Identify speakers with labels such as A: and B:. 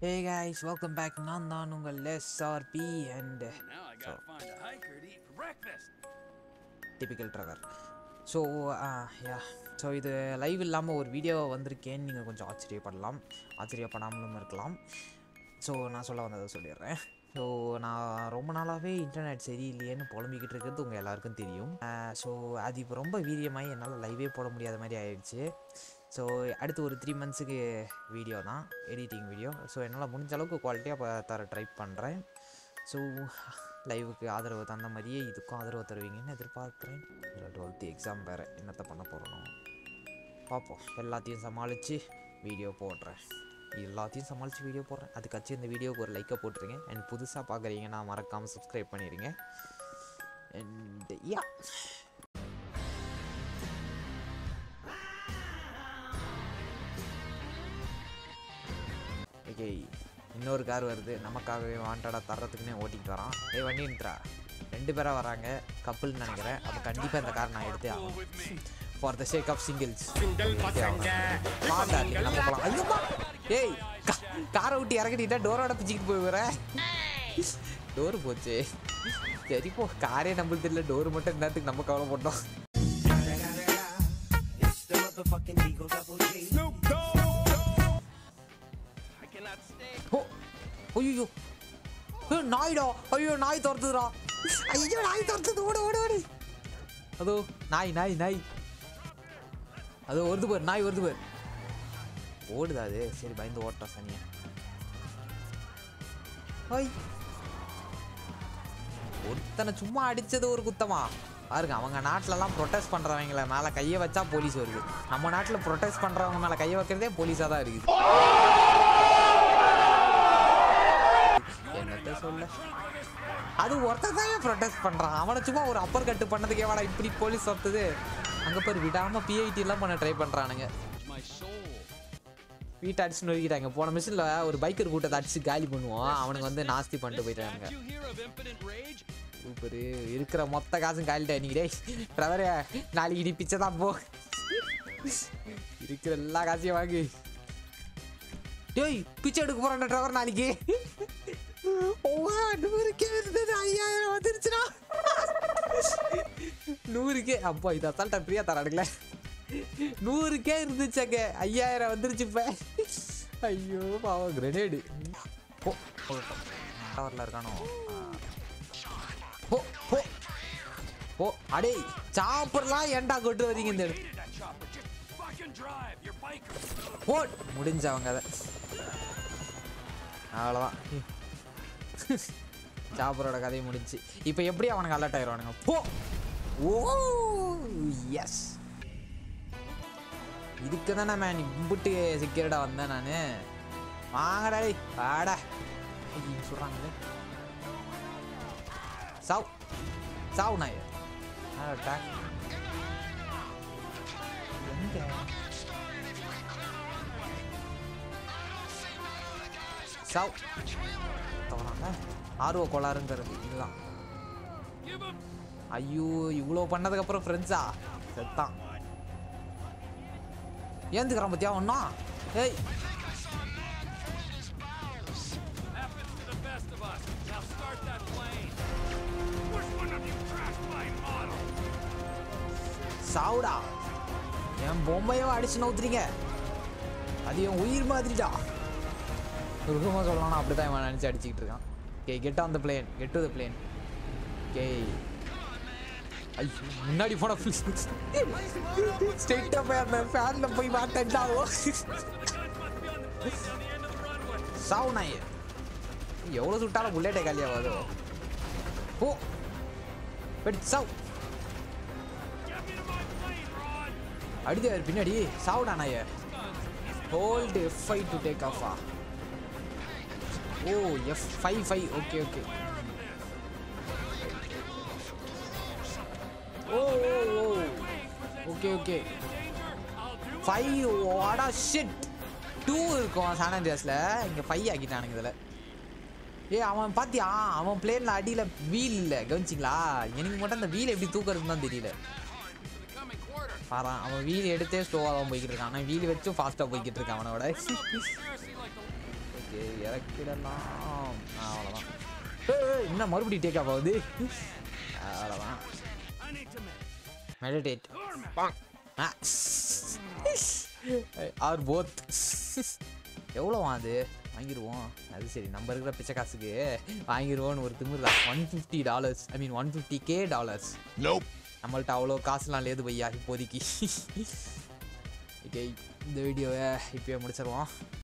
A: ஹே guys welcome back நான் தான் உங்கள் SRP and
B: Now I gotta find a hiker to eat for breakfast.
A: Typical trucker so yeah so இது live இல்லாமல் ஒரு video வந்திருக்கேன்னு நீங்கள் கொஞ்சம் ஆச்சரியப்படலாம் ஆச்சரியப்படாமலும் இருக்கலாம் ஸோ நான் சொல்ல வந்ததை சொல்லிடுறேன் ஸோ நான் ரொம்ப நாளாகவே இன்டர்நெட் சரியில்லையேன்னு புலம்பிக்கிட்டு இருக்கிறது உங்கள் எல்லாருக்கும் தெரியும் ஸோ அது இப்போ ரொம்ப வீரியமாகி என்னால் லைவே போட முடியாத மாதிரி ஆயிடுச்சு ஸோ அடுத்து ஒரு த்ரீ மந்த்ஸுக்கு வீடியோ தான் எடிட்டிங் வீடியோ ஸோ என்னால் முடிஞ்ச அளவுக்கு குவாலிட்டியாக தர ட்ரை பண்ணுறேன் ஸோ லைவுக்கு ஆதரவு தந்த மாதிரியே இதுக்கும் ஆதரவு தருவீங்கன்னு எதிர்பார்க்குறேன் இதில் டுவெல்த்து எக்ஸாம் வேறு என்னத்தை பண்ண போகிறோம் பார்ப்போம் எல்லாத்தையும் சமாளித்து வீடியோ போடுறேன் எல்லாத்தையும் சமாளித்து வீடியோ போடுறேன் அதுக்காச்சும் இந்த வீடியோவுக்கு ஒரு லைக்கை போட்டுருங்க அண்ட் புதுசாக பார்க்குறீங்கன்னா மறக்காமல் சப்ஸ்கிரைப் பண்ணிடுங்க அண்ட் யா ஓகே இன்னொரு கார் வருது நமக்காகவே வாண்டடாக தர்றதுக்குன்னே ஓட்டிட்டு வரான் ஏய் வண்டி நின்றா ரெண்டு பேராக வராங்க கப்புள்னு நினைக்கிறேன் அப்போ கண்டிப்பாக இந்த கார் நான் எடுத்தே ஆகும் for the sake of singles நம்ம போகலாம் ஐயோப்பா ஏய் கா- காரை விட்டு இறக்கிட்டா டோரோட பிச்சுக்கிட்டு போய் டோர் போச்சு சரி போ காரே நம்மளுக்கு தெரியல டோர் மட்டும் என்னத்துக்கு நம்ம கவலை போட்டோம்
B: I cannot stay.
A: ஓ ஐயோ ஏ நாய்டா ஐயோ நாய் துரத்துதுடா ஐயோ நாய் துரத்துது ஓடு ஓடு ஓடு அதோ நாய் நாய் நாய் அதோ வருது பாரு நாய் வருது பாரு ஓடுதா அது சரி பயந்து ஓட்டோம் சனியா ஓய் ஒருத்தனை சும்மா அடிச்சது ஒரு குத்தமா பாருங்க அவங்க நாட்டிலலாம் ப்ரொட்டஸ்ட் பண்ணுறவங்கள மேலே கையை வச்சா போலீஸ் வருது நம்ம நாட்டில் ப்ரொட்டஸ்ட் பண்ணுறவங்க மேலே கையை வைக்கிறதே போலீஸாக தான் இருக்குது என்னத்த சொல்ல அது ஒருத்தன் தான் ப்ரொடெஸ்ட் பண்றான் அவனை சும்மா ஒரு அப்பர் கட்டு பண்ணதுக்கே வாடா இப்படி போலீஸ் வந்தது அங்க பேர் விடாம பிஐடி எல்லாம் பண்ண ட்ரை பண்றானுங்க
B: My soul.
A: வீட்டை அடிச்சு நொறுக்கிட்டாங்க போன மிஷினில் ஒரு பைக்கர் கூட்டத்தை அடிச்சு காலி பண்ணுவோம் அவனுக்கு வந்து நாஸ்தி பண்ணிட்டு போயிட்டானுங்க
B: Statue here of infinite rage.
A: Super இருக்கிற மொத்த காசும் காலிட்ட நீங்க டேய் ட்ரவரே நாளைக்கு நீ பிச்சை தான் போ இருக்கிற எல்லா காசையும் வாங்கி டேய் பிச்சை எடுக்க போறான் ட்ரவர் நாளைக்கு ஓவா நூறுக்கே இருந்தது ஐயாயிரம் வந்துருச்சுடா நூறுக்கே அப்பா இது அசால்ட்டா ஃப்ரீயா தரானுங்களே நூறுக்கே இருந்துச்சாங்க ஐயாயிரம் வந்துருச்சு இப்ப ஐயோ பாவம் கிரெனேடு ஓ டவர்ல இருக்கானோ ஆ. போ போ போ அடே சாப்பர்லாம் ஏன்டா கொண்டு வரீங்க இந்த
B: Needed that chopper. Just fucking drive. You're bikers.
A: போ முடிஞ்சவங்க அதை அவ்வளோதான் சாப்பரோட கதை முடிஞ்சு இப்போ எப்படி அவனுக்கு அலர்ட் ஆயிடுவானுங்க போ ஓ எஸ் இதுக்கு தானே மேன் இம்புட்டு செக்யூரிட்டா வந்தேன் நான் வாங்கடா டேய், வாடா ஐயோ, சொல்றாங்களே சாவ் சாவ் நாய் அட்டாக் எங்க சாவ் தவறாங்க ஆர்வ கோளாறுங்கிறது இதுதான்
B: Give him.
A: ஐயோ இவ்வளோ பண்ணதுக்கப்புறம் ஃப்ரெண்ட்ஸா செத்தான் ஏந்துக்கிறான் பத்தியா ஒன்றா ஏய்
B: Happens to the best of us. Now start that plane. Which one of you crashed my model?
A: சாவுடா என் பொம்மையை அடிச்சு நவுத்துறீங்க அது என் உயிர் மாதிரிடா சுருக்கமாக சொல்லணும்னா அப்படி தான் இவன் நினச்சி அடிச்சுக்கிட்டு இருக்கான் K get on the plane get to the plane K ஐயோ முன்னாடி போன ஸ்ட்ரெயிட்டாக போய் அந்த ஃபேனில் போய் மாட்டேன்டாவோ சாவு நாய் எவ்வளோ சுட்டாலும் புல்லட்டே காலியாகாதோ ஓ வெட் சாவ்
B: Get me to my plane, Rod.
A: அடிதார் பின்னாடி சாவுடா நாய hold F five to take ஆஃபா oh F five five okay okay oh oh oh okay okay five வாடா ஷிட் டூ இருக்கும் சான் ஆண்ட்ரியாஸில் இங்கே ஃபைவ் ஆக்கிட்டானுங்க இதில் ஏ அவன் பாத்தியா அவன் பிளேனில் அடியில் வீல் இல்லை கவனிச்சிங்களா எனக்கு மட்டும் அந்த வீல் எப்படி தூக்குறதுன்னு தான் தெரியல
B: The coming quarter.
A: பாறான் அவன் வீல் எடுத்தே ஸ்லோவாக தான் போய்கிட்டு இருக்கான் ஆனால் வீல் வச்சும் ஃபாஸ்ட்டாக போய்கிட்டு இருக்கான் அவனோட
B: Conspiracy like the
A: ஓகே இறக்கிடலாம் அவ்வளோதான் ஏய், என்ன மறுபடியும் டேக் ஆஃப் ஆகுது அவ்வளோதான்
B: I need to make.
A: Meditate
B: Torment.
A: Are both எவ்வளோ அது வாங்கிடுவோம் அது சரி நம்ம இருக்கிற பிச்சை காசுக்கு வாங்கிடுவோன்னு ஒரு திமிர் தான் one fifty dollars I mean one fifty K dollars
C: Nope.
A: நம்மள்ட்ட அவ்வளோ காசுலாம் லேது பையா இப்போதைக்கு ஓகே இந்த வீடியோவை இப்போயே முடிச்சிருவோம்